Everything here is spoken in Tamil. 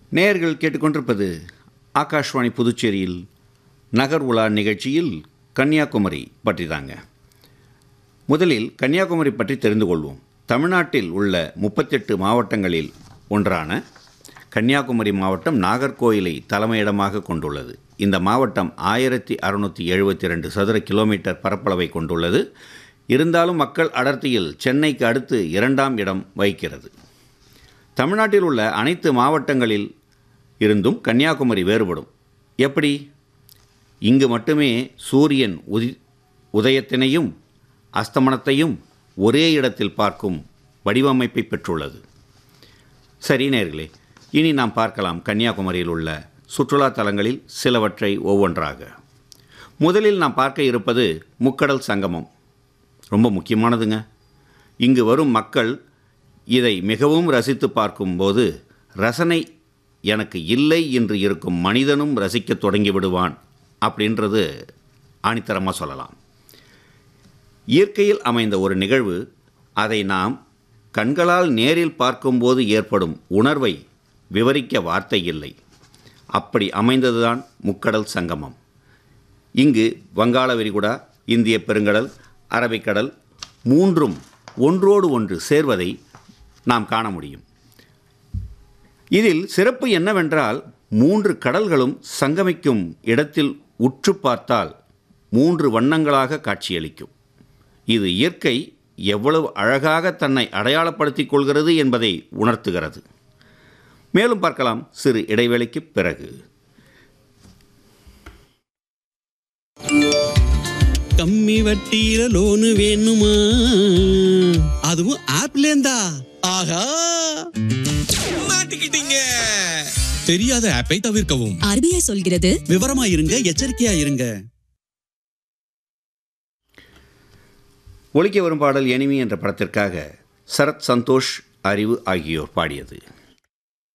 நேயர்கள் கேட்டுக்கொண்டிருப்பது ஆகாஷ்வாணி புதுச்சேரியில் நகர் உலா நிகழ்ச்சியில் கன்னியாகுமரி பற்றி தாங்க முதலில் கன்னியாகுமரி பற்றி தெரிந்து கொள்வோம் தமிழ்நாட்டில் உள்ள முப்பத்தெட்டு மாவட்டங்களில் ஒன்றான கன்னியாகுமரி மாவட்டம் நாகர்கோயிலை தலைமையிடமாக கொண்டுள்ளது இந்த மாவட்டம் ஆயிரத்தி அறுநூற்றி எழுபத்தி ரெண்டு சதுர கிலோமீட்டர் பரப்பளவை கொண்டுள்ளது இருந்தாலும் மக்கள் அடர்த்தியில் சென்னைக்கு அடுத்து இரண்டாம் இடம் வகிக்கிறது தமிழ்நாட்டில் உள்ள அனைத்து மாவட்டங்களில் இருந்தும் கன்னியாகுமரி வேறுபடும் எப்படி இங்கு மட்டுமே சூரியன் உதி உதயத்தினையும் அஸ்தமனத்தையும் ஒரே இடத்தில் பார்க்கும் வடிவமைப்பை பெற்றுள்ளது சரி நேர்களே இனி நாம் பார்க்கலாம் கன்னியாகுமரியில் உள்ள சுற்றுலா தலங்களில் சிலவற்றை ஒவ்வொன்றாக முதலில் நாம் பார்க்க இருப்பது முக்கடல் சங்கமம் ரொம்ப முக்கியமானதுங்க இங்கு வரும் மக்கள் இதை மிகவும் ரசித்து பார்க்கும்போது ரசனை எனக்கு இல்லை என்று இருக்கும் மனிதனும் ரசிக்கத் தொடங்கி விடுவான் அப்படின்றது ஆணித்தரமாக சொல்லலாம் இயற்கையில் அமைந்த ஒரு நிகழ்வு அதை நாம் கண்களால் நேரில் பார்க்கும்போது ஏற்படும் உணர்வை விவரிக்க வார்த்தை இல்லை அப்படி அமைந்ததுதான் முக்கடல் சங்கமம் இங்கு வங்காள விரிகுடா இந்திய பெருங்கடல் அரபிக்கடல் மூன்றும் ஒன்றோடு ஒன்று சேர்வதை நாம் காண முடியும் இதில் சிறப்பு என்னவென்றால் மூன்று கடல்களும் சங்கமிக்கும் இடத்தில் உற்று பார்த்தால் மூன்று வண்ணங்களாக காட்சியளிக்கும் இது இயற்கை எவ்வளவு அழகாக தன்னை அடையாளப்படுத்திக் கொள்கிறது என்பதை உணர்த்துகிறது மேலும் பார்க்கலாம் சிறு இடைவேளைக்கு பிறகு கம்மி வட்டியில லோனு வேணுமா அதுவும் ஆப்லேந்தா ஆஹா மாட்டிக்கிட்டீங்க தெரியாத ஆப்பை தவிர்க்கவும் ஆர்பிஐ சொல்கிறது விவரமா இருங்க எச்சரிக்கையா இருங்க ஒலிக்க வரும் பாடல் எனிமி என்ற படத்திற்காக சரத் சந்தோஷ் அறிவு ஆகியோர் பாடியது